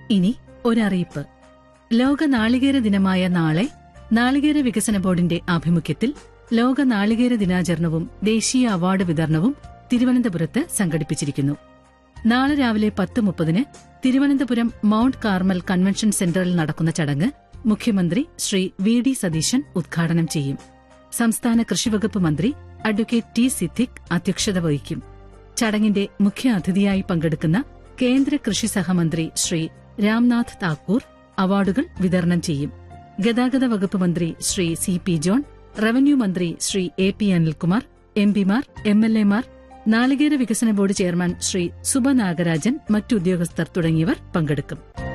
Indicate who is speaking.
Speaker 1: ഇനി ഒരറിയിപ്പ് ലോക നാളികേര ദിനമായ നാളെ നാളികേര വികസന ബോർഡിന്റെ ആഭിമുഖ്യത്തിൽ ലോക നാളികേര ദിനാചരണവും ദേശീയ അവാർഡ് വിതരണവും തിരുവനന്തപുരത്ത് സംഘടിപ്പിച്ചിരിക്കുന്നു നാളെ രാവിലെ പത്ത് മുപ്പതിന് തിരുവനന്തപുരം മൌണ്ട് കാർമൽ കൺവെൻഷൻ സെന്ററിൽ നടക്കുന്ന ചടങ്ങ് മുഖ്യമന്ത്രി ശ്രീ വി ഡി സതീശൻ ഉദ്ഘാടനം ചെയ്യും സംസ്ഥാന കൃഷിവകുപ്പ് മന്ത്രി അഡ്വക്കേറ്റ് ടി സിദ്ദിഖ് അധ്യക്ഷത വഹിക്കും ചടങ്ങിന്റെ മുഖ്യ അതിഥിയായി പങ്കെടുക്കുന്ന കേന്ദ്ര കൃഷി സഹമന്ത്രി ശ്രീ രാംനാഥ് താക്കൂർ അവാർഡുകൾ വിതരണം ചെയ്യും ഗതാഗത വകുപ്പ് മന്ത്രി Shri C P John revenue മന്ത്രി Shri A P Anilkumar M പിമാർ എം എൽ എമാർ നാളികേര വികസന ബോർഡ് ചെയർമാൻ ശ്രീ സുബ നാഗരാജൻ മറ്റുദ്യോഗസ്ഥർ തുടങ്ങിയവർ പങ്കെടുക്കും